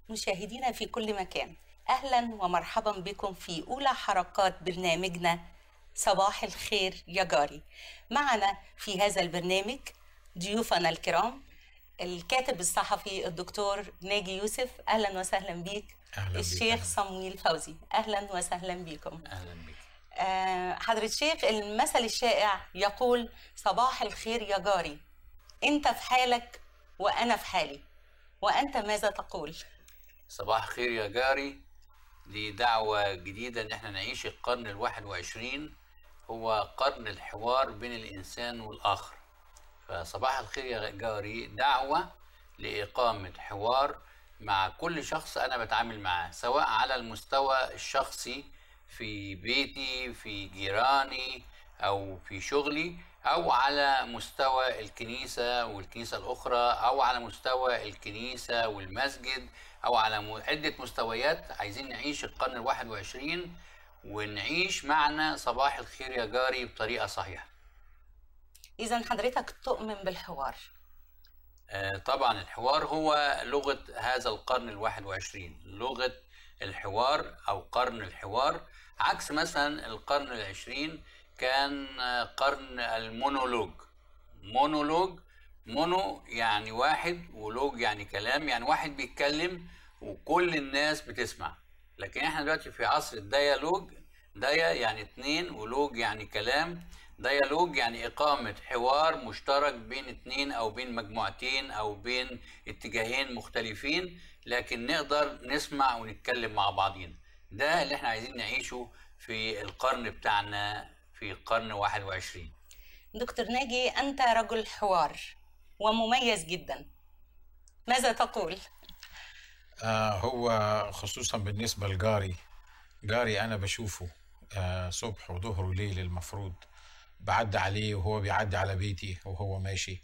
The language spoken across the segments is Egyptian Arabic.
مشاهدينا في كل مكان اهلا ومرحبا بكم في اولى حلقات برنامجنا صباح الخير يا جاري معنا في هذا البرنامج ضيوفنا الكرام الكاتب الصحفي الدكتور ناجي يوسف اهلا وسهلا بيك أهلا بيك، الشيخ أهلا. صمويل فوزي اهلا وسهلا بكم اهلا بك آه، حضرة الشيخ المثل الشائع يقول صباح الخير يا جاري انت في حالك وانا في حالي وانت ماذا تقول صباح الخير يا جاري دي دعوة جديدة ان احنا نعيش القرن الواحد وعشرين هو قرن الحوار بين الانسان والاخر فصباح الخير يا جاري دعوة لإقامة حوار مع كل شخص أنا بتعامل معاه سواء على المستوى الشخصي في بيتي في جيراني أو في شغلي أو على مستوى الكنيسة والكنيسة الأخرى أو على مستوى الكنيسة والمسجد أو على م- عدة مستويات عايزين نعيش القرن الواحد وعشرين ونعيش معنى صباح الخير يا جاري بطريقة صحيحة اذا حضرتك تؤمن بالحوار آه، طبعا الحوار هو لغة هذا القرن الواحد وعشرين لغة الحوار أو قرن الحوار عكس مثلا القرن العشرين كان آه، قرن المونولوج مونولوج مونو يعني واحد ولوج يعني كلام يعني واحد بيتكلم وكل الناس بتسمع لكن احنا دلوقتي في عصر الديالوج ديا يعني اتنين ولوج يعني كلام ديالوج يعني إقامة حوار مشترك بين اتنين أو بين مجموعتين أو بين اتجاهين مختلفين لكن نقدر نسمع ونتكلم مع بعضينا ده اللي احنا عايزين نعيشه في القرن بتاعنا في القرن 21 دكتور ناجي انت رجل حوار ومميز جدا ماذا تقول آه هو خصوصا بالنسبة لجاري جاري أنا بشوفه آه صبح وظهر وليل المفروض بعدي عليه وهو بيعدي على بيتي وهو ماشي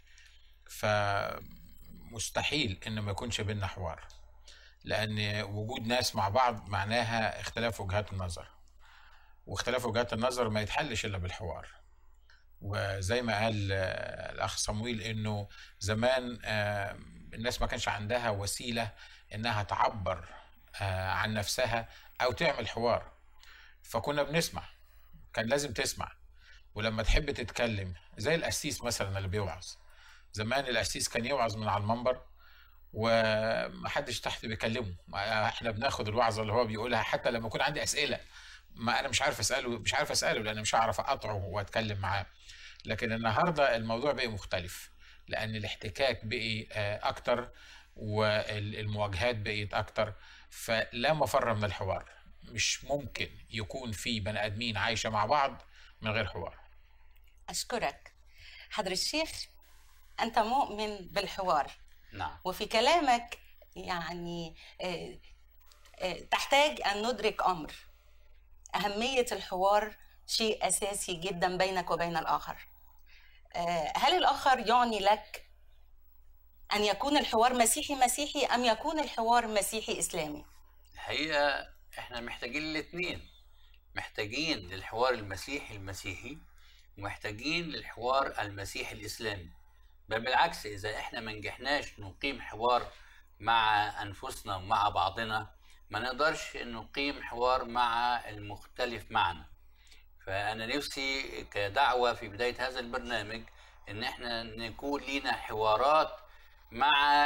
فمستحيل إن ما يكونش بينا حوار لأن وجود ناس مع بعض معناها اختلاف وجهات النظر واختلاف وجهات النظر ما يتحلش إلا بالحوار وزي ما قال آه، الأخ صمويل إنه زمان آه، الناس ما كانش عندها وسيلة انها تعبر آه، عن نفسها او تعمل حوار فكنا بنسمع كان لازم تسمع ولما تحب تتكلم زي القسيس مثلا اللي بيوعظ زمان القسيس كان يوعظ من على المنبر ومحدش تحت بيكلمه ما- احنا بناخد الوعظه اللي هو بيقولها حتى لما يكون عندي اسئله ما انا مش عارف اساله مش عارف اساله لان مش هعرف اقاطعه واتكلم معاه لكن النهارده الموضوع بقى مختلف لان الاحتكاك بقي آه، اكتر والمواجهات بقيت اكتر فلا مفر من الحوار مش ممكن يكون في بني ادمين عايشه مع بعض من غير حوار اشكرك حضر الشيخ انت مؤمن بالحوار نعم وفي كلامك يعني آه، آه، تحتاج ان ندرك امر اهميه الحوار شيء اساسي جدا بينك وبين الاخر آه، هل الاخر يعني لك ان يكون الحوار مسيحي مسيحي ام يكون الحوار مسيحي اسلامي الحقيقة احنا محتاجين الاتنين محتاجين للحوار المسيحي المسيحي ومحتاجين للحوار المسيحي الإسلامي بل بالعكس إذا احنا ما نجحناش نقيم حوار مع أنفسنا ومع بعضنا ما نقدرش نقيم حوار مع المختلف معنا فأنا نفسي كدعوة في بداية هذا البرنامج إن إحنا نكون لينا حوارات مع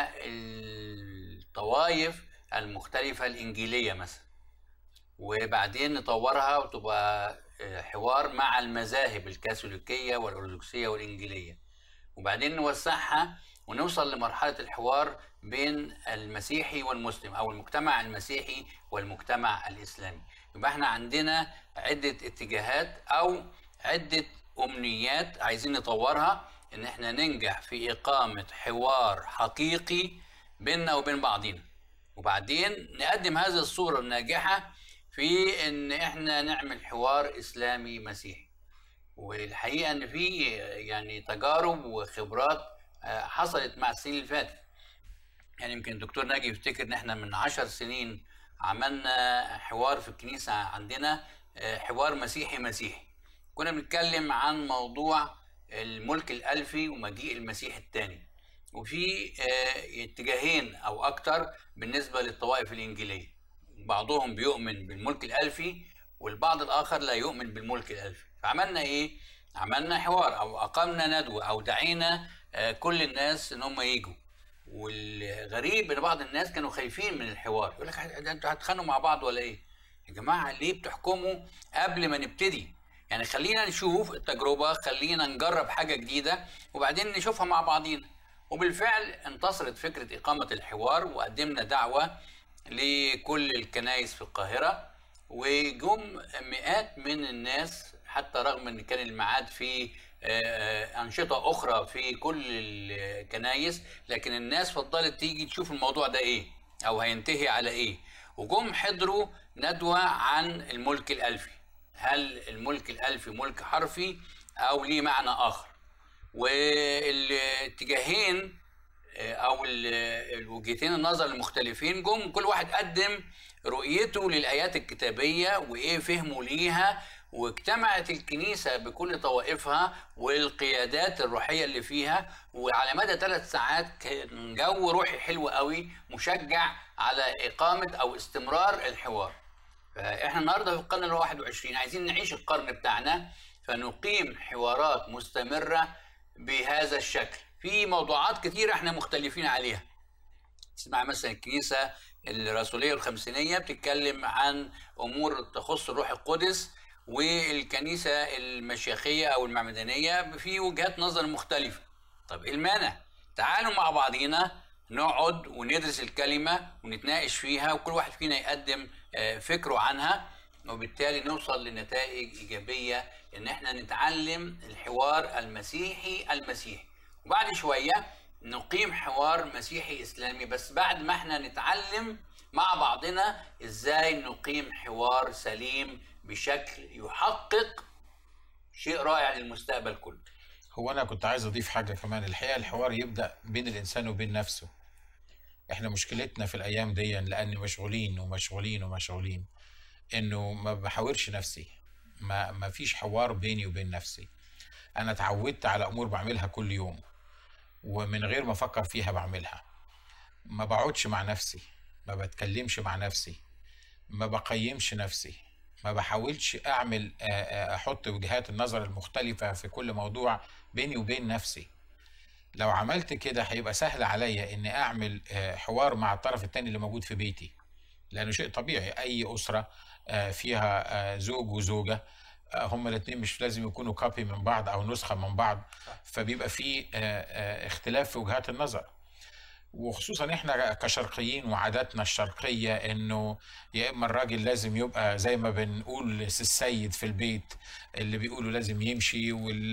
الطوائف المختلفة الإنجيلية مثلا وبعدين نطورها وتبقى آه، حوار مع المذاهب الكاثوليكية والأرثوذكسية والإنجيلية وبعدين نوسعها ونوصل لمرحلة الحوار بين المسيحي والمسلم أو المجتمع المسيحي والمجتمع الإسلامي يبقى احنا عندنا عدة اتجاهات أو عدة أمنيات عايزين نطورها إن احنا ننجح في إقامة حوار حقيقي بيننا وبين بعضينا وبعدين نقدم هذه الصورة الناجحة في إن احنا نعمل حوار إسلامي مسيحي والحقيقه ان في يعني تجارب وخبرات آه، حصلت مع السنين اللي فاتت يعني يمكن الدكتور ناجي يفتكر ان احنا من عشر سنين عملنا حوار في الكنيسه عندنا آه، حوار مسيحي مسيحي كنا بنتكلم عن موضوع الملك الالفي ومجيء المسيح الثاني وفي آه، اتجاهين او اكتر بالنسبه للطوائف الانجيليه بعضهم بيؤمن بالملك الالفي والبعض الاخر لا يؤمن بالملك الالفي فعملنا ايه عملنا حوار او اقمنا ندوه او دعينا آه، كل الناس ان هم يجوا والغريب ان بعض الناس كانوا خايفين من الحوار يقول لك ده انتوا هتخانقوا مع بعض ولا ايه يا جماعه ليه بتحكموا قبل ما نبتدي يعني خلينا نشوف التجربه خلينا نجرب حاجه جديده وبعدين نشوفها مع بعضينا وبالفعل انتصرت فكره اقامه الحوار وقدمنا دعوه لكل الكنائس في القاهره وجم مئات من الناس حتى رغم ان كان الميعاد في آه، آه، انشطه اخرى في كل الكنايس لكن الناس فضلت تيجي تشوف الموضوع ده ايه او هينتهي على ايه وجم حضروا ندوه عن الملك الالفي هل الملك الالفي ملك حرفي او ليه معنى اخر والاتجاهين آه، او ال- الوجهتين النظر المختلفين جم كل واحد قدم رؤيته للايات الكتابيه وايه فهمه ليها واجتمعت الكنيسه بكل طوائفها والقيادات الروحيه اللي فيها وعلى مدى ثلاث ساعات كان جو روحي حلو قوي مشجع على اقامه او استمرار الحوار. فاحنا النهارده في القرن ال 21 عايزين نعيش القرن بتاعنا فنقيم حوارات مستمره بهذا الشكل. في موضوعات كتيره احنا مختلفين عليها. تسمع مثلا الكنيسه الرسوليه الخمسينيه بتتكلم عن امور تخص الروح القدس والكنيسه المشيخيه او المعمدانيه في وجهات نظر مختلفه. طب ايه المانع؟ تعالوا مع بعضينا نقعد وندرس الكلمه ونتناقش فيها وكل واحد فينا يقدم آه، فكره عنها وبالتالي نوصل لنتائج ايجابيه ان احنا نتعلم الحوار المسيحي المسيحي وبعد شويه نقيم حوار مسيحي اسلامي بس بعد ما احنا نتعلم مع بعضنا ازاي نقيم حوار سليم بشكل يحقق شيء رائع للمستقبل كله هو انا كنت عايز اضيف حاجه كمان الحقيقه الحوار يبدا بين الانسان وبين نفسه احنا مشكلتنا في الايام دي لان مشغولين ومشغولين ومشغولين انه ما بحاورش نفسي ما ما فيش حوار بيني وبين نفسي انا اتعودت على امور بعملها كل يوم ومن غير ما افكر فيها بعملها ما بقعدش مع نفسي ما بتكلمش مع نفسي ما بقيمش نفسي ما بحاولش اعمل آه، آه، احط وجهات النظر المختلفة في كل موضوع بيني وبين نفسي لو عملت كده هيبقى سهل عليا اني اعمل آه، حوار مع الطرف التاني اللي موجود في بيتي لانه شيء طبيعي اي اسرة آه، فيها آه، زوج وزوجة آه، هما الاتنين مش لازم يكونوا كوبي من بعض او نسخة من بعض فبيبقى في آه، آه، اختلاف في وجهات النظر وخصوصا احنا كشرقيين وعاداتنا الشرقيه انه يا اما الراجل لازم يبقى زي ما بنقول السيد في البيت اللي بيقولوا لازم يمشي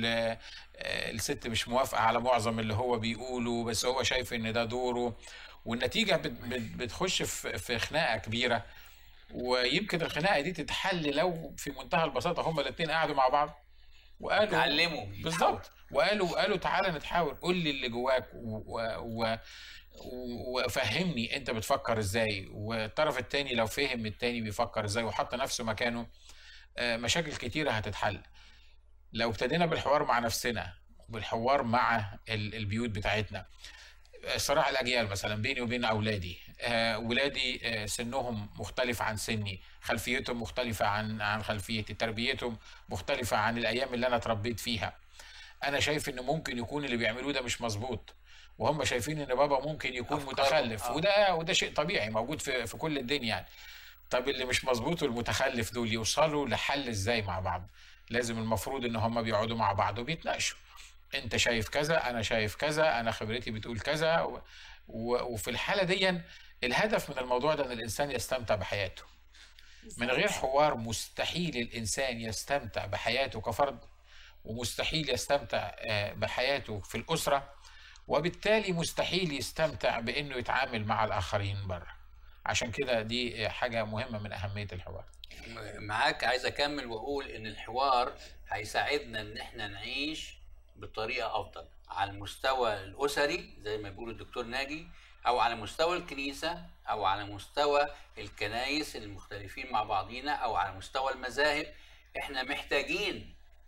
والست مش موافقه على معظم اللي هو بيقوله بس هو شايف ان ده دوره والنتيجه بت- بت- بتخش في في خناقه كبيره ويمكن الخناقه دي تتحل لو في منتهى البساطه هما الاثنين قعدوا مع بعض وقالوا اتعلموا بالظبط وقالوا قالوا تعالى نتحاور قول لي اللي جواك و- و- و- وفهمني انت بتفكر ازاي والطرف التاني لو فهم التاني بيفكر ازاي وحط نفسه مكانه آه، مشاكل كتيرة هتتحل لو ابتدينا بالحوار مع نفسنا بالحوار مع ال- البيوت بتاعتنا صراع الأجيال مثلا بيني وبين أولادي آه، ولادي آه، سنهم مختلف عن سني خلفيتهم مختلفة عن عن خلفيتي تربيتهم مختلفة عن الأيام اللي أنا اتربيت فيها أنا شايف إن ممكن يكون اللي بيعملوه ده مش مظبوط وهم شايفين إن بابا ممكن يكون أفكارهم، متخلف آه. وده وده شيء طبيعي موجود في في كل الدنيا يعني طب اللي مش مظبوط والمتخلف دول يوصلوا لحل ازاي مع بعض لازم المفروض ان هم بيقعدوا مع بعض وبيتناقشوا انت شايف كذا انا شايف كذا انا خبرتي بتقول كذا و... و... وفي الحالة دي الهدف من الموضوع ده ان الانسان يستمتع بحياته من غير حوار مستحيل الانسان يستمتع بحياته كفرد ومستحيل يستمتع آه، بحياته في الاسرة وبالتالي مستحيل يستمتع بانه يتعامل مع الاخرين بره عشان كده دي حاجة مهمة من أهمية الحوار معاك عايز اكمل واقول ان الحوار هيساعدنا ان احنا نعيش بطريقه افضل على المستوى الاسري زي ما بيقول الدكتور ناجي او على مستوى الكنيسه او على مستوى الكنايس المختلفين مع بعضينا او على مستوى المذاهب احنا محتاجين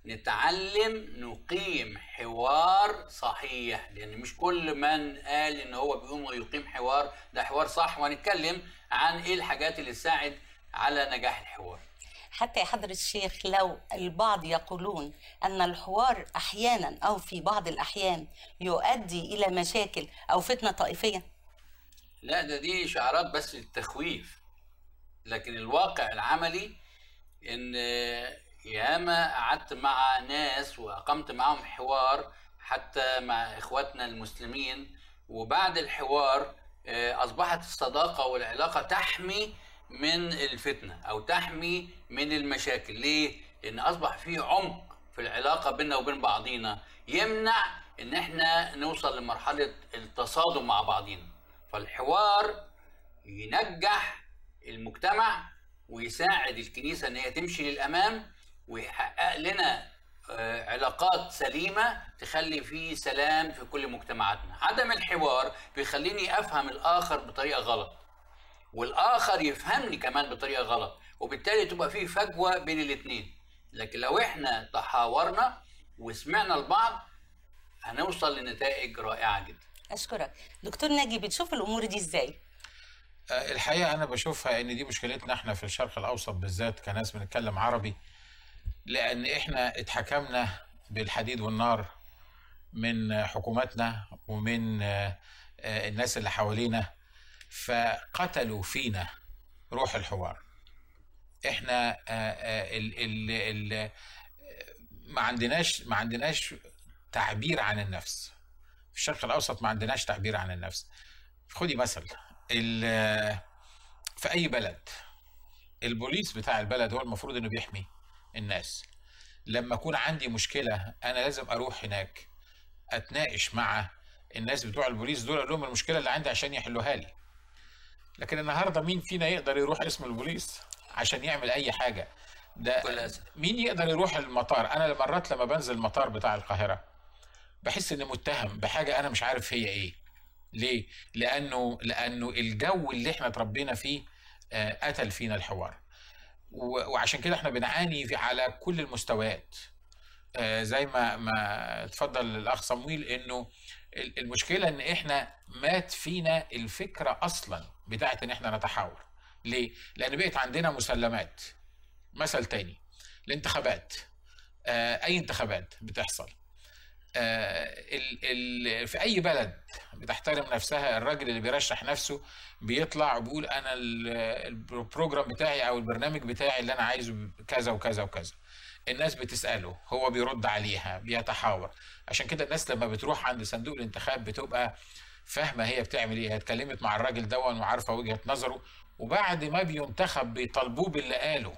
نتعلم نقيم حوار صحيح لان مش كل من قال ان هو بيقوم ويقيم حوار ده حوار صح وهنتكلم عن ايه الحاجات اللي تساعد على نجاح الحوار حتى يا حضرة الشيخ لو البعض يقولون أن الحوار أحيانا أو في بعض الأحيان يؤدي إلى مشاكل أو فتنة طائفية لا ده دي شعارات بس للتخويف لكن الواقع العملي ان ياما قعدت مع ناس واقمت معهم حوار حتى مع اخواتنا المسلمين وبعد الحوار آه، اصبحت الصداقه والعلاقه تحمي من الفتنه او تحمي من المشاكل ليه لان اصبح في عمق في العلاقه بيننا وبين بعضينا يمنع ان احنا نوصل لمرحله التصادم مع بعضينا فالحوار ينجح المجتمع ويساعد الكنيسه ان هي تمشي للامام ويحقق لنا آه، علاقات سليمه تخلي في سلام في كل مجتمعاتنا عدم الحوار بيخليني افهم الاخر بطريقه غلط والاخر يفهمني كمان بطريقه غلط وبالتالي تبقى في فجوه بين الاثنين لكن لو احنا تحاورنا وسمعنا البعض هنوصل لنتائج رائعه جدا أشكرك دكتور ناجي بتشوف الأمور دي إزاي؟ آه، الحقيقة أنا بشوفها إن دي مشكلتنا إحنا في الشرق الأوسط بالذات كناس بنتكلم عربي لأن إحنا اتحكمنا بالحديد والنار من حكوماتنا ومن آه، آه، الناس اللي حوالينا فقتلوا فينا روح الحوار إحنا آه، آه، ال ال ال ما عندناش ما عندناش تعبير عن النفس في الشرق الأوسط ما عندناش تعبير عن النفس خدي مثل ال- في اي بلد البوليس بتاع البلد هو المفروض انه بيحمي الناس لما اكون عندي مشكله انا لازم اروح هناك اتناقش مع الناس بتوع البوليس دول اقول لهم المشكله اللي عندي عشان يحلوها لي لكن النهارده مين فينا يقدر يروح اسم البوليس عشان يعمل اي حاجه ده بكل أسف. مين يقدر يروح المطار انا مرات لما بنزل المطار بتاع القاهره بحس اني متهم بحاجه انا مش عارف هي ايه ليه لانه لانه الجو اللي احنا اتربينا فيه آه، قتل فينا الحوار و- وعشان كده احنا بنعاني في على كل المستويات آه، زي ما ما اتفضل الاخ صمويل انه ال- المشكله ان احنا مات فينا الفكره اصلا بتاعت ان احنا نتحاور ليه لان بقت عندنا مسلمات مثل تاني الانتخابات آه، اي انتخابات بتحصل آه، ال ال في اي بلد بتحترم نفسها الراجل اللي بيرشح نفسه بيطلع وبيقول انا ال- البروجرام بتاعي او البرنامج بتاعي اللي انا عايزه كذا وكذا وكذا الناس بتساله هو بيرد عليها بيتحاور عشان كده الناس لما بتروح عند صندوق الانتخاب بتبقى فاهمه هي بتعمل ايه هي اتكلمت مع الراجل دون وعارفه وجهه نظره وبعد ما بينتخب بيطالبوه باللي قاله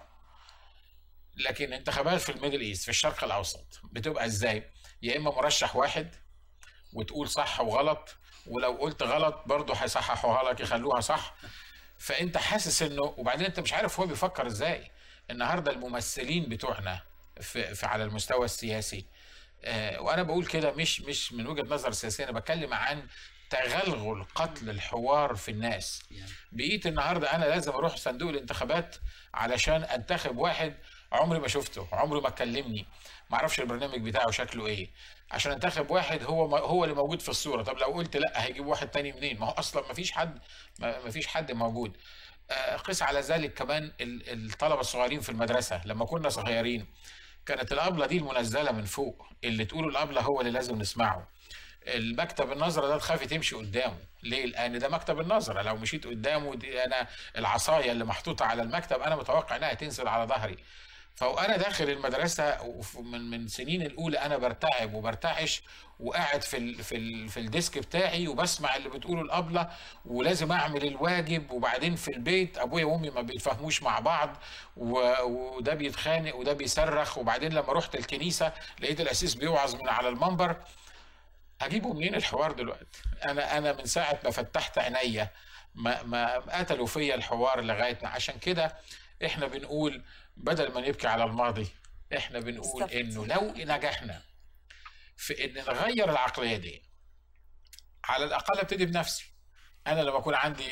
لكن انتخابات في الميدل ايست في الشرق الاوسط بتبقى ازاي يا اما مرشح واحد وتقول صح وغلط ولو قلت غلط برضه هيصححوها لك يخلوها صح فانت حاسس انه وبعدين انت مش عارف هو بيفكر ازاي النهارده الممثلين بتوعنا في, في على المستوى السياسي آه وانا بقول كده مش مش من وجهه نظر سياسيه انا بتكلم عن تغلغل قتل الحوار في الناس يعني بقيت النهارده انا لازم اروح صندوق الانتخابات علشان انتخب واحد عمري ما شفته عمري ما كلمني ما اعرفش البرنامج بتاعه شكله ايه عشان انتخب واحد هو هو اللي موجود في الصوره طب لو قلت لا هيجيب واحد تاني منين ما هو اصلا ما فيش حد ما ما فيش حد موجود آه، قس على ذلك كمان ال- الطلبه الصغيرين في المدرسه لما كنا صغيرين كانت الابله دي المنزله من فوق اللي تقوله الابله هو اللي لازم نسمعه المكتب النظرة ده تخافي تمشي قدامه ليه لان ده مكتب النظرة لو مشيت قدامه دي انا العصاية اللي محطوطة على المكتب انا متوقع انها تنزل على ظهري فانا داخل المدرسة وف- من من سنين الاولى انا برتعب وبرتعش وقاعد في ال في ال في الديسك بتاعي وبسمع اللي بتقوله الابله ولازم اعمل الواجب وبعدين في البيت ابويا وامي ما بيتفاهموش مع بعض و- وده بيتخانق وده بيصرخ وبعدين لما رحت الكنيسه لقيت الاسيس بيوعظ من على المنبر اجيبه منين الحوار دلوقتي انا انا من ساعه ما فتحت عينيا ما ما قتلوا فيا الحوار لغايه عشان كده احنا بنقول بدل ما نبكي على الماضي احنا بنقول استغفر انه لو نجحنا في ان نغير العقليه دي على الاقل ابتدي بنفسي انا لما اكون عندي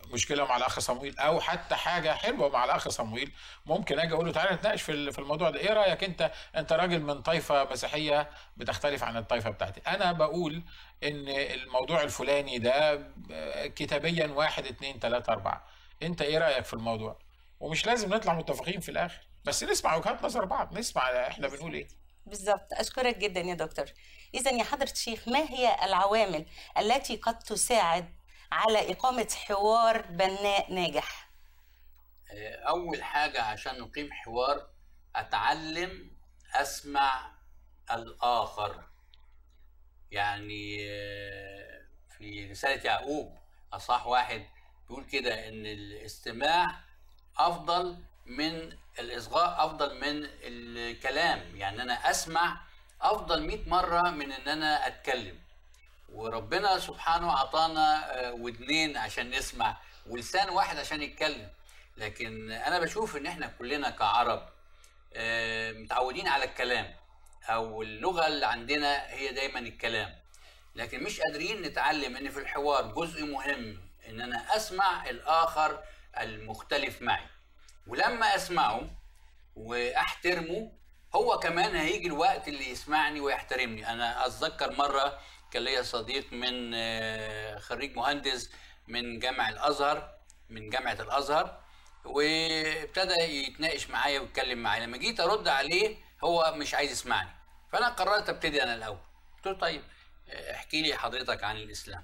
مشكله مع الاخ صمويل او حتى حاجه حلوه مع الاخ صمويل ممكن اجي اقول له تعالى نتناقش في ال- في الموضوع ده ايه رايك انت انت راجل من طائفه مسيحيه بتختلف عن الطائفه بتاعتي انا بقول ان الموضوع الفلاني ده كتابيا واحد اتنين تلاته اربعه انت ايه رايك في الموضوع ومش لازم نطلع متفقين في الاخر بس نسمع وجهات نظر بعض نسمع احنا بنقول ايه بالضبط أشكرك جدا يا دكتور إذا يا حضرة الشيخ ما هي العوامل التي قد تساعد على إقامة حوار بناء ناجح أول حاجة عشان نقيم حوار أتعلم أسمع الآخر يعني آه، في رسالة يعقوب أصح واحد بيقول كده إن الاستماع أفضل من الإصغاء أفضل من الكلام يعني أنا أسمع أفضل 100 مرة من إن أنا أتكلم وربنا سبحانه عطانا آه، ودنين عشان نسمع ولسان واحد عشان يتكلم لكن انا بشوف ان احنا كلنا كعرب آه، متعودين على الكلام او اللغه اللي عندنا هي دايما الكلام لكن مش قادرين نتعلم ان في الحوار جزء مهم ان انا اسمع الاخر المختلف معي ولما اسمعه واحترمه هو كمان هيجي الوقت اللي يسمعني ويحترمني انا اتذكر مره كان ليا صديق من آه، خريج مهندس من جامع الازهر من جامعه الازهر وابتدى يتناقش معايا ويتكلم معايا لما جيت ارد عليه هو مش عايز يسمعني فانا قررت ابتدي انا الاول قلت له طيب آه، احكي لي حضرتك عن الاسلام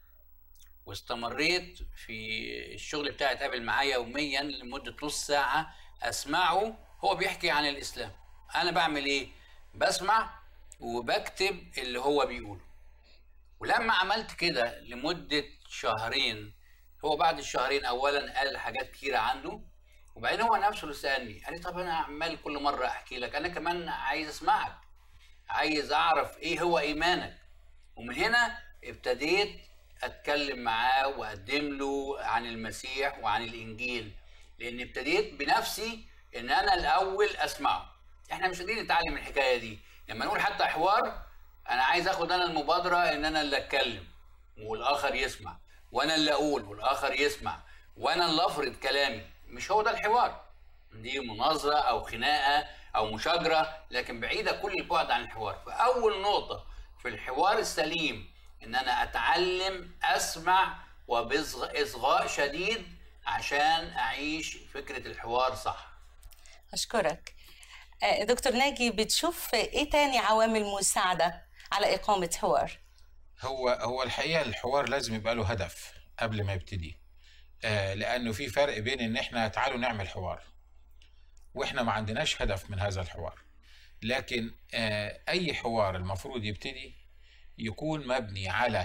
واستمريت في الشغل بتاعي اتقابل معايا يوميا لمده نص ساعه اسمعه هو بيحكي عن الاسلام انا بعمل ايه بسمع وبكتب اللي هو بيقوله ولما عملت كده لمده شهرين هو بعد الشهرين اولا قال حاجات كتيره عنده وبعدين هو نفسه اللي سالني قال لي طب انا عمال كل مره احكي لك انا كمان عايز اسمعك عايز اعرف ايه هو ايمانك ومن هنا ابتديت اتكلم معاه واقدم له عن المسيح وعن الانجيل لان ابتديت بنفسي ان انا الاول اسمعه احنا مش قادرين نتعلم الحكايه دي لما نقول حتى حوار انا عايز اخد انا المبادره ان انا اللي اتكلم والاخر يسمع وانا اللي اقول والاخر يسمع وانا اللي افرض كلامي مش هو ده الحوار دي مناظره او خناقه او مشاجره لكن بعيده كل البعد عن الحوار فاول نقطه في الحوار السليم ان انا اتعلم اسمع وباصغاء شديد عشان اعيش فكره الحوار صح أشكرك آه، دكتور ناجي بتشوف إيه تاني عوامل مساعدة على إقامة حوار هو هو الحقيقه الحوار لازم يبقى له هدف قبل ما يبتدي آه لانه في فرق بين ان احنا تعالوا نعمل حوار واحنا ما عندناش هدف من هذا الحوار لكن آه اي حوار المفروض يبتدي يكون مبني على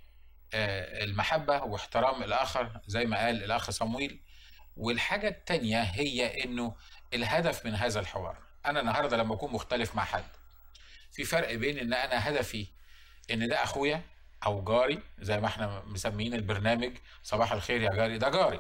آه المحبه واحترام الاخر زي ما قال الاخ صمويل والحاجه التانيه هي انه الهدف من هذا الحوار انا النهارده لما اكون مختلف مع حد في فرق بين ان انا هدفي ان ده اخويا او جاري زي ما احنا مسميين البرنامج صباح الخير يا جاري ده جاري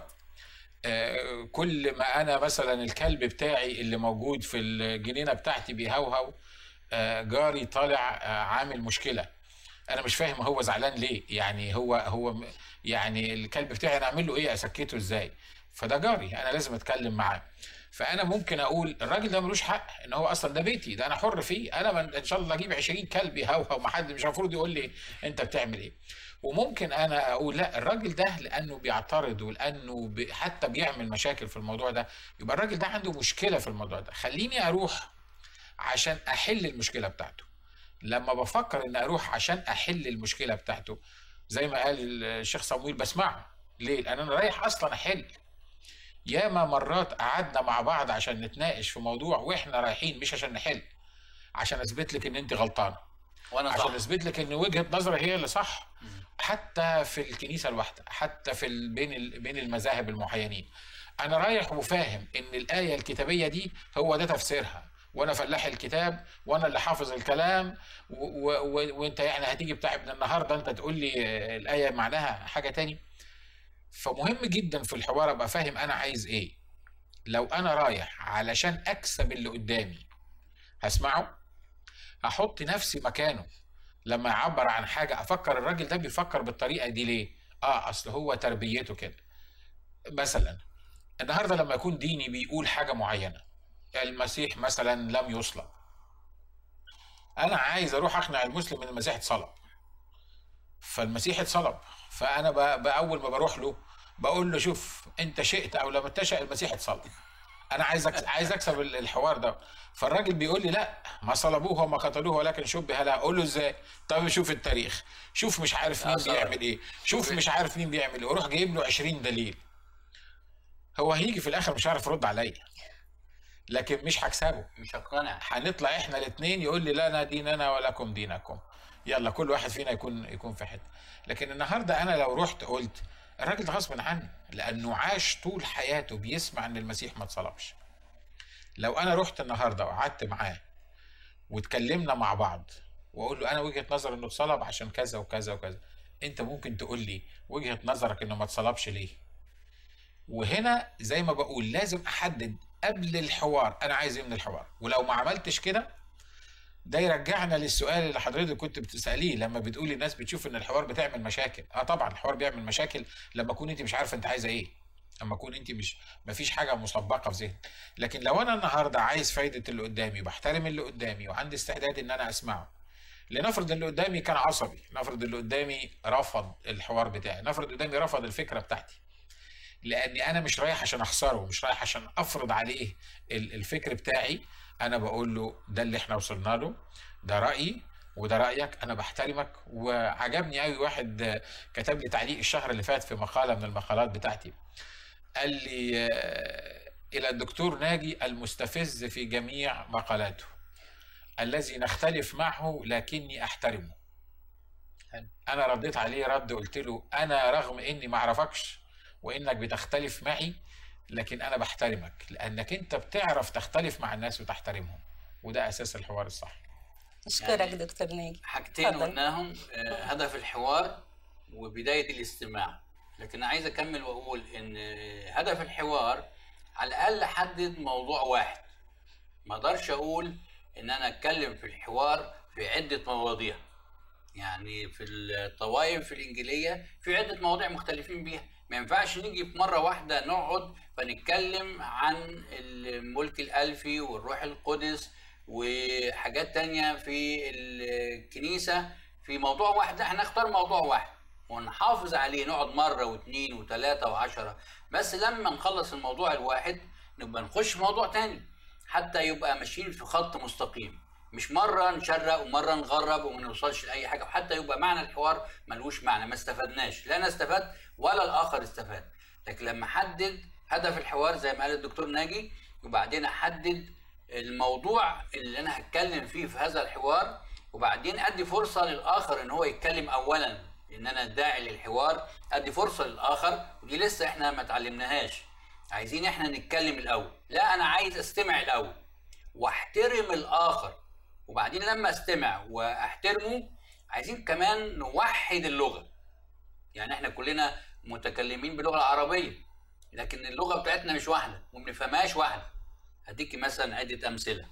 آه، كل ما انا مثلا الكلب بتاعي اللي موجود في الجنينه بتاعتي بيهوهو آه، جاري طالع آه، عامل مشكله انا مش فاهم هو زعلان ليه يعني هو هو م- يعني الكلب بتاعي انا اعمل له ايه اسكته ازاي فده جاري انا لازم اتكلم معاه فانا ممكن اقول الراجل ده ملوش حق ان هو اصلا ده بيتي ده انا حر فيه انا من ان شاء الله اجيب 20 كلب يهوهو ما حد مش المفروض يقول لي انت بتعمل ايه وممكن انا اقول لا الراجل ده لانه بيعترض ولانه بي حتى بيعمل مشاكل في الموضوع ده يبقى الراجل ده عنده مشكله في الموضوع ده خليني اروح عشان احل المشكله بتاعته لما بفكر ان اروح عشان احل المشكله بتاعته زي ما قال الشيخ صمويل بسمعه ليه لان انا رايح اصلا احل ياما مرات قعدنا مع بعض عشان نتناقش في موضوع واحنا رايحين مش عشان نحل عشان اثبت لك ان انت غلطانه وانا عشان صح اثبت لك ان وجهه نظري هي اللي صح حتى في الكنيسه الواحده حتى في ال... بين ال... بين المذاهب المعينين انا رايح وفاهم ان الايه الكتابيه دي هو ده تفسيرها وانا فلاح الكتاب وانا اللي حافظ الكلام و... و... و... وانت يعني هتيجي بتاع ابن النهارده انت تقول لي آه، الايه معناها حاجه تاني فمهم جدا في الحوار ابقى فاهم انا عايز ايه لو انا رايح علشان اكسب اللي قدامي هسمعه هحط نفسي مكانه لما يعبر عن حاجه افكر الراجل ده بيفكر بالطريقه دي ليه اه اصل هو تربيته كده مثلا النهارده لما يكون ديني بيقول حاجه معينه المسيح مثلا لم يصلب انا عايز اروح اقنع المسلم ان المسيح اتصلب فالمسيح اتصلب فانا ب- باول ما بروح له بقول له شوف انت شئت او لم تشأ المسيح اتصلب انا عايز أكس... عايز اكسب ال- الحوار ده فالراجل بيقول لي لا ما صلبوه وما قتلوه ولكن شبه له اقول له ازاي طب شوف التاريخ شوف مش عارف مين آثار. بيعمل ايه شوف مش عارف مين بيعمل ايه واروح جايب له 20 دليل هو هيجي في الاخر مش عارف يرد عليا لكن مش هكسبه مش هقتنع هنطلع احنا الاثنين يقول لي لنا ديننا ولكم دينكم يلا كل واحد فينا يكون يكون في حته لكن النهارده انا لو رحت قلت الراجل ده غصب عنه لانه عاش طول حياته بيسمع ان المسيح ما اتصلبش لو انا رحت النهارده وقعدت معاه واتكلمنا مع بعض واقول له انا وجهه نظر انه اتصلب عشان كذا وكذا وكذا انت ممكن تقول لي وجهه نظرك انه ما اتصلبش ليه وهنا زي ما بقول لازم احدد قبل الحوار انا عايز ايه من الحوار ولو ما عملتش كده ده يرجعنا للسؤال اللي حضرتك كنت بتساليه لما بتقولي الناس بتشوف ان الحوار بتعمل مشاكل اه طبعا الحوار بيعمل مشاكل لما تكون انت مش عارفه انت عايزه ايه اما تكون انت مش ما فيش حاجه مسبقه في ذهنك لكن لو انا النهارده عايز فايده اللي قدامي وبحترم اللي قدامي وعندي استعداد ان انا اسمعه لنفرض اللي قدامي كان عصبي نفرض اللي قدامي رفض الحوار بتاعي نفرض قدامي رفض الفكره بتاعتي لاني انا مش رايح عشان اخسره مش رايح عشان افرض عليه ال- الفكر بتاعي انا بقول له ده اللي احنا وصلنا له ده رايي وده رايك انا بحترمك وعجبني قوي واحد آه، كتب لي تعليق الشهر اللي فات في مقاله من المقالات بتاعتي قال لي آه، الى الدكتور ناجي المستفز في جميع مقالاته الذي نختلف معه لكني احترمه حلو. انا رديت عليه رد قلت له انا رغم اني ما اعرفكش وانك بتختلف معي لكن انا بحترمك لانك انت بتعرف تختلف مع الناس وتحترمهم وده اساس الحوار الصح اشكرك يعني- دكتور ناجي حاجتين اتفضل. قلناهم آه، هدف الحوار وبداية الاستماع لكن عايز أكمل وأقول إن آه، هدف الحوار على الأقل حدد موضوع واحد ما أقدرش أقول إن أنا أتكلم في الحوار في عدة مواضيع يعني في الطوائف الإنجيلية في عدة مواضيع مختلفين بيها ما ينفعش نيجي في مرة واحدة نقعد فنتكلم عن الملك الألفي والروح القدس وحاجات تانية في الكنيسة في موضوع واحد لا احنا نختار موضوع واحد ونحافظ عليه نقعد مرة واثنين وثلاثة وعشرة بس لما نخلص الموضوع الواحد نبقى نخش في موضوع تاني حتى يبقى ماشيين في خط مستقيم مش مرة نشرق ومرة نغرب وما نوصلش لأي حاجة وحتى يبقى معنى الحوار ملوش معنى ما استفدناش لا أنا استفدت ولا الآخر استفاد لكن لما أحدد هدف الحوار زي ما قال الدكتور ناجي وبعدين أحدد الموضوع اللي أنا هتكلم فيه في هذا الحوار وبعدين أدي فرصة للآخر إن هو يتكلم أولا إن أنا داعي للحوار أدي فرصة للآخر ودي لسه إحنا ما اتعلمناهاش عايزين إحنا نتكلم الأول لا أنا عايز أستمع الأول واحترم الآخر وبعدين لما استمع واحترمه عايزين كمان نوحد اللغه يعني احنا كلنا متكلمين باللغه العربيه لكن اللغه بتاعتنا مش واحده وما بنفهمهاش واحده هديكي مثلا عده امثله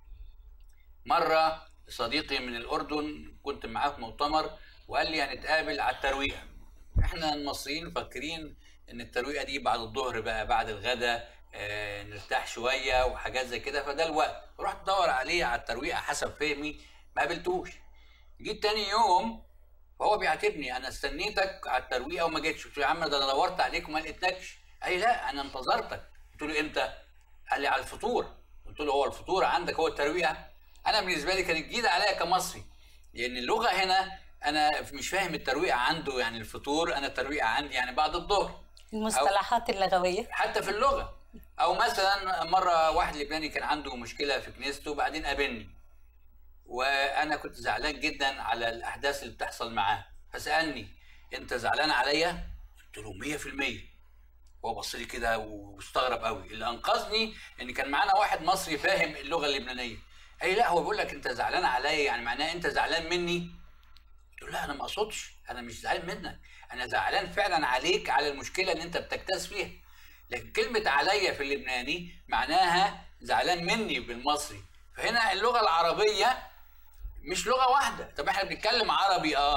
مره صديقي من الاردن كنت معاه في مؤتمر وقال لي هنتقابل على الترويقه احنا المصريين فاكرين ان الترويقه دي بعد الظهر بقى بعد الغداء آه نرتاح شويه وحاجات زي كده فده الوقت رحت ادور عليه على الترويقه حسب فهمي ما قابلتوش جيت تاني يوم فهو بيعاتبني انا استنيتك على الترويقه وما جيتش قلت له يا عم ده انا دورت عليك وما لقيتكش قال لي لا انا انتظرتك قلت له امتى قال لي على الفطور قلت له هو الفطور عندك هو الترويقه انا بالنسبه لي كانت جديده عليا كمصري لان اللغه هنا انا مش فاهم الترويقه عنده يعني الفطور انا الترويقه عندي يعني بعد الظهر المصطلحات اللغويه حتى في اللغه او مثلا مره واحد لبناني كان عنده مشكله في كنيسته وبعدين قابلني وانا كنت زعلان جدا على الاحداث اللي بتحصل معاه فسالني انت زعلان عليا قلت له 100% هو بص لي كده واستغرب قوي اللي انقذني ان كان معانا واحد مصري فاهم اللغه اللبنانيه قال لي لا هو بيقول لك انت زعلان عليا يعني معناه انت زعلان مني قلت له لا انا ما اقصدش انا مش زعلان منك انا زعلان فعلا عليك على المشكله اللي انت بتجتاز فيها لكن كلمه عليا في اللبناني معناها زعلان مني بالمصري فهنا اللغه العربيه مش لغه واحده طب احنا بنتكلم عربي اه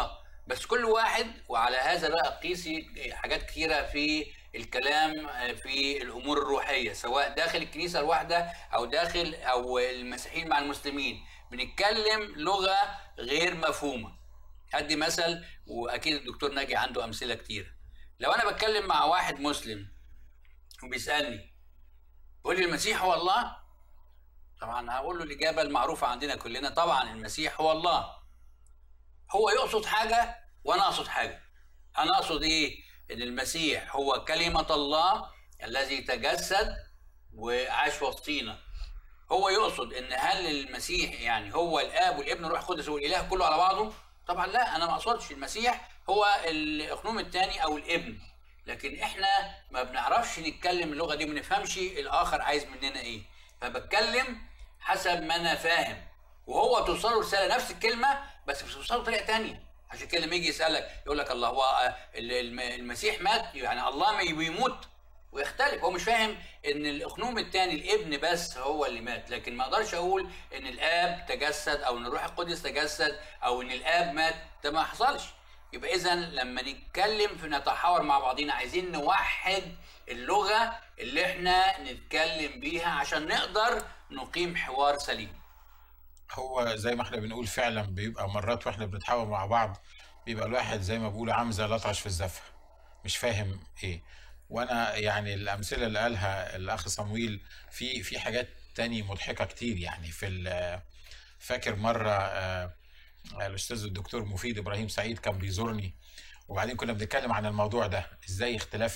بس كل واحد وعلى هذا بقى قيسي حاجات كثيره في الكلام في الامور الروحيه سواء داخل الكنيسه الواحده او داخل او المسيحيين مع المسلمين بنتكلم لغه غير مفهومه هدي مثل واكيد الدكتور ناجي عنده امثله كتير لو انا بتكلم مع واحد مسلم وبيسالني بيقول لي المسيح هو الله طبعا هقول له الاجابه المعروفه عندنا كلنا طبعا المسيح هو الله هو يقصد حاجه وانا اقصد حاجه انا اقصد ايه ان المسيح هو كلمه الله الذي تجسد وعاش وسطينا هو يقصد ان هل المسيح يعني هو الاب والابن والروح القدس والاله كله على بعضه طبعا لا انا ما اقصدش المسيح هو الاقنوم الثاني او الابن لكن احنا ما بنعرفش نتكلم اللغه دي وما نفهمش الاخر عايز مننا ايه فبتكلم حسب ما انا فاهم وهو توصله رساله نفس الكلمه بس بتوصله بطريقه ثانيه عشان كده لما يجي يسالك يقول لك الله هو المسيح مات يعني الله ما بيموت ويختلف هو مش فاهم ان الاقنوم الثاني الابن بس هو اللي مات لكن ما اقدرش اقول ان الاب تجسد او ان الروح القدس تجسد او ان الاب مات ده ما حصلش يبقى اذا لما نتكلم في نتحاور مع بعضينا عايزين نوحد اللغه اللي احنا نتكلم بيها عشان نقدر نقيم حوار سليم هو زي ما احنا بنقول فعلا بيبقى مرات واحنا بنتحاور مع بعض بيبقى الواحد زي ما بيقولوا عامل زي الاطرش في الزفه مش فاهم ايه وانا يعني الامثله اللي قالها الاخ صمويل في في حاجات تاني مضحكه كتير يعني في فاكر مره الاستاذ الدكتور مفيد ابراهيم سعيد كان بيزورني وبعدين كنا بنتكلم عن الموضوع ده ازاي اختلاف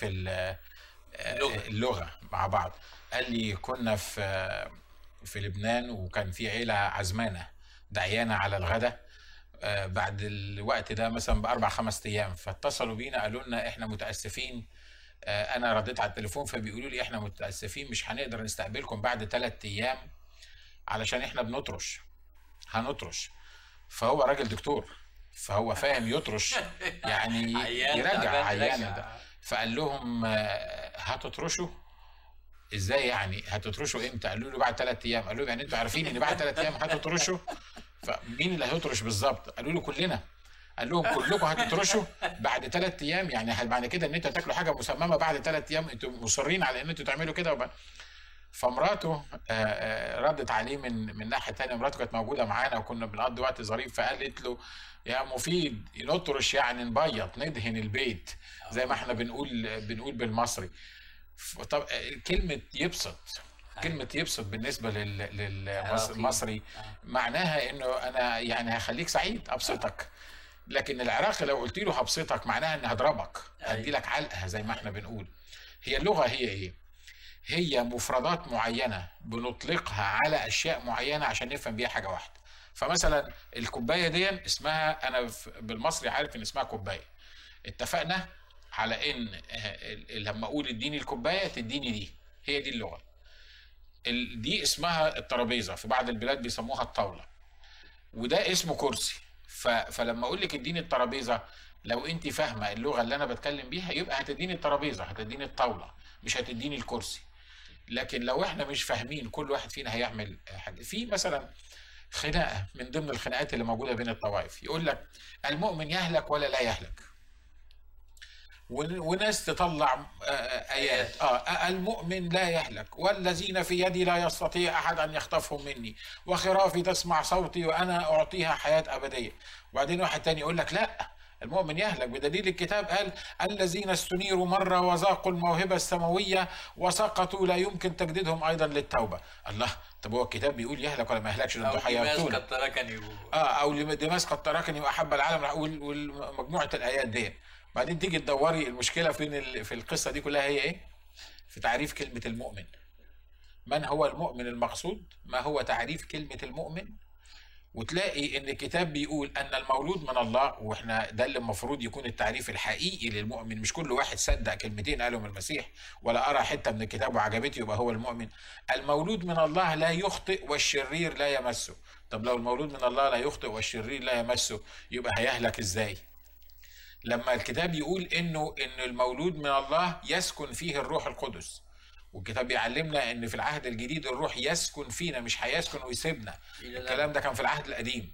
اللغه مع بعض قال لي كنا في في لبنان وكان في عيله عزمانه دعيانه على الغداء بعد الوقت ده مثلا باربع خمس ايام فاتصلوا بينا قالوا لنا احنا متاسفين انا رديت على التليفون فبيقولوا لي احنا متاسفين مش هنقدر نستقبلكم بعد ثلاث ايام علشان احنا بنطرش هنطرش فهو راجل دكتور فهو فاهم يطرش يعني يرجع عيانه ده فقال لهم هتطرشوا ازاي يعني هتطرشوا امتى قالوا له بعد ثلاث ايام قالوا له يعني انتوا عارفين ان بعد ثلاث ايام هتطرشوا فمين اللي هيطرش بالظبط قالوا له كلنا قال لهم كلكم هتطرشوا بعد ثلاث ايام يعني معنى كده ان انتوا تاكلوا حاجه مسممه بعد ثلاث ايام انتوا مصرين على ان انتوا تعملوا كده وبقى. فمراته ردت عليه من من ناحيه ثانيه مراته كانت موجوده معانا وكنا بنقضي وقت ظريف فقالت له يا مفيد نطرش يعني نبيض ندهن البيت زي ما احنا بنقول بنقول بالمصري طب كلمه يبسط كلمة يبسط بالنسبة للمصري معناها انه انا يعني هخليك سعيد ابسطك لكن العراقي لو قلت له هبسطك معناها اني هضربك هدي لك علقة زي ما احنا بنقول هي اللغة هي ايه؟ هي مفردات معينة بنطلقها على اشياء معينة عشان نفهم بيها حاجة واحدة فمثلا الكوباية دي اسمها انا بالمصري عارف ان اسمها كوباية اتفقنا على ان لما اقول اديني الكوباية تديني دي هي دي اللغة دي اسمها الترابيزه في بعض البلاد بيسموها الطاوله وده اسمه كرسي فلما اقول لك اديني الترابيزه لو انت فاهمه اللغه اللي انا بتكلم بيها يبقى هتديني الترابيزه هتديني الطاوله مش هتديني الكرسي لكن لو احنا مش فاهمين كل واحد فينا هيعمل حاجه في مثلا خناقه من ضمن الخناقات اللي موجوده بين الطوائف يقول لك المؤمن يهلك ولا لا يهلك وناس تطلع ايات اه المؤمن لا يهلك والذين في يدي لا يستطيع احد ان يخطفهم مني وخرافي تسمع صوتي وانا اعطيها حياه ابديه وبعدين واحد تاني يقول لك لا المؤمن يهلك بدليل الكتاب قال الذين استنيروا مرة وذاقوا الموهبة السماوية وسقطوا لا يمكن تجديدهم أيضا للتوبة الله طب هو الكتاب بيقول يهلك ولا ما يهلكش ده انتوا حيرتونا قد تركني اه او دماس قد تركني واحب العالم ومجموعه الايات دي بعدين تيجي تدوري المشكله فين في القصه دي كلها هي ايه؟ في تعريف كلمه المؤمن. من هو المؤمن المقصود؟ ما هو تعريف كلمه المؤمن؟ وتلاقي ان الكتاب بيقول ان المولود من الله واحنا ده اللي المفروض يكون التعريف الحقيقي للمؤمن مش كل واحد صدق كلمتين قالهم المسيح ولا ارى حته من الكتاب وعجبته يبقى هو المؤمن المولود من الله لا يخطئ والشرير لا يمسه طب لو المولود من الله لا يخطئ والشرير لا يمسه يبقى هيهلك ازاي لما الكتاب يقول انه ان المولود من الله يسكن فيه الروح القدس والكتاب بيعلمنا ان في العهد الجديد الروح يسكن فينا مش هيسكن ويسيبنا الكلام ده كان في العهد القديم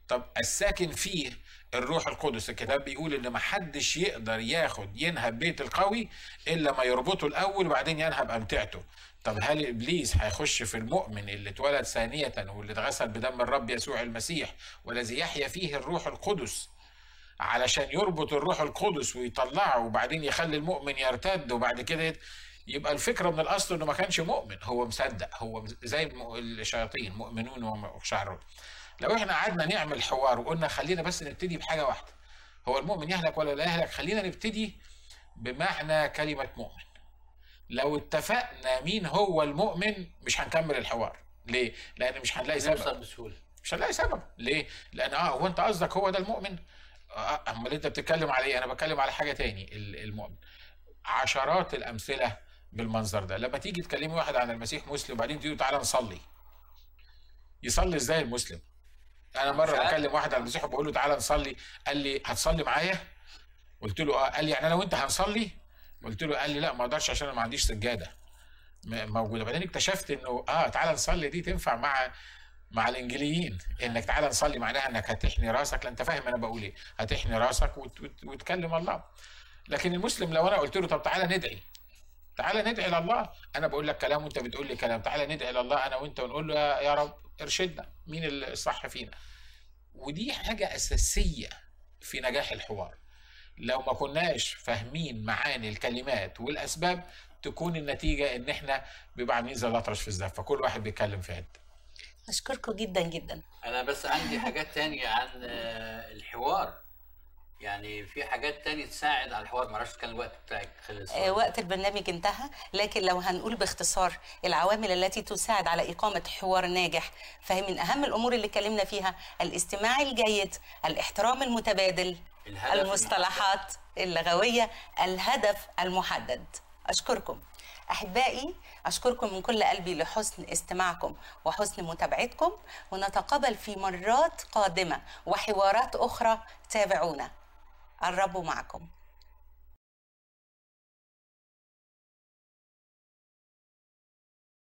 طب الساكن فيه الروح القدس الكتاب بيقول ان ما حدش يقدر ياخد ينهب بيت القوي الا ما يربطه الاول وبعدين ينهب امتعته طب هل ابليس هيخش في المؤمن اللي اتولد ثانيه واللي اتغسل بدم الرب يسوع المسيح والذي يحيا فيه الروح القدس علشان يربط الروح القدس ويطلعه وبعدين يخلي المؤمن يرتد وبعد كده يت- يبقى الفكره من الاصل انه ما كانش مؤمن هو مصدق هو مز- زي الم- الشياطين مؤمنون وشعرون لو احنا قعدنا نعمل حوار وقلنا خلينا بس نبتدي بحاجه واحده هو المؤمن يهلك ولا لا يهلك خلينا نبتدي بمعنى كلمه مؤمن لو اتفقنا مين هو المؤمن مش هنكمل الحوار ليه لان مش هنلاقي سبب نوصل بسهوله مش هنلاقي سبب ليه؟ لان اه هو انت قصدك هو ده المؤمن؟ آه امال انت بتتكلم على ايه؟ انا بتكلم على حاجه تاني ال- المؤمن. عشرات الامثله بالمنظر ده، لما تيجي تكلمي واحد عن المسيح مسلم وبعدين تقول تعالى نصلي. يصلي ازاي المسلم؟ انا مش مره عارف. بكلم واحد عن المسيح وبقول له تعالى نصلي، قال لي هتصلي معايا؟ قلت له اه قال لي يعني انا وانت هنصلي؟ قلت له قال لي لا ما اقدرش عشان انا ما عنديش سجاده م- موجوده بعدين اكتشفت انه اه تعالى نصلي دي تنفع مع مع الانجليين انك تعالى نصلي معناها انك هتحني راسك لا انت فاهم انا بقول ايه هتحني راسك وت- وت- وتكلم الله لكن المسلم لو انا قلت له طب تعالى ندعي تعالى ندعي لله انا بقول لك كلام وانت بتقول لي كلام تعالى ندعي لله انا وانت ونقول له يا يا رب ارشدنا مين الصح فينا ودي حاجه اساسيه في نجاح الحوار لو ما كناش فاهمين معاني الكلمات والاسباب تكون النتيجه ان احنا بيبقى عاملين زي الاطرش في الزفه كل واحد بيتكلم في حته اشكركم جدا جدا انا بس عندي حاجات تانية عن آه، الحوار يعني في حاجات تانية تساعد على الحوار معرفش كان الوقت بتاعك خلص آه، وقت البرنامج انتهى لكن لو هنقول باختصار العوامل التي تساعد على إقامة حوار ناجح فهي من أهم الأمور اللي اتكلمنا فيها الاستماع الجيد الاحترام المتبادل الهدف المصطلحات اللغوية الهدف المحدد أشكركم أحبائي أشكركم من كل قلبي لحسن استماعكم وحسن متابعتكم ونتقابل في مرات قادمة وحوارات أخرى تابعونا الرب معكم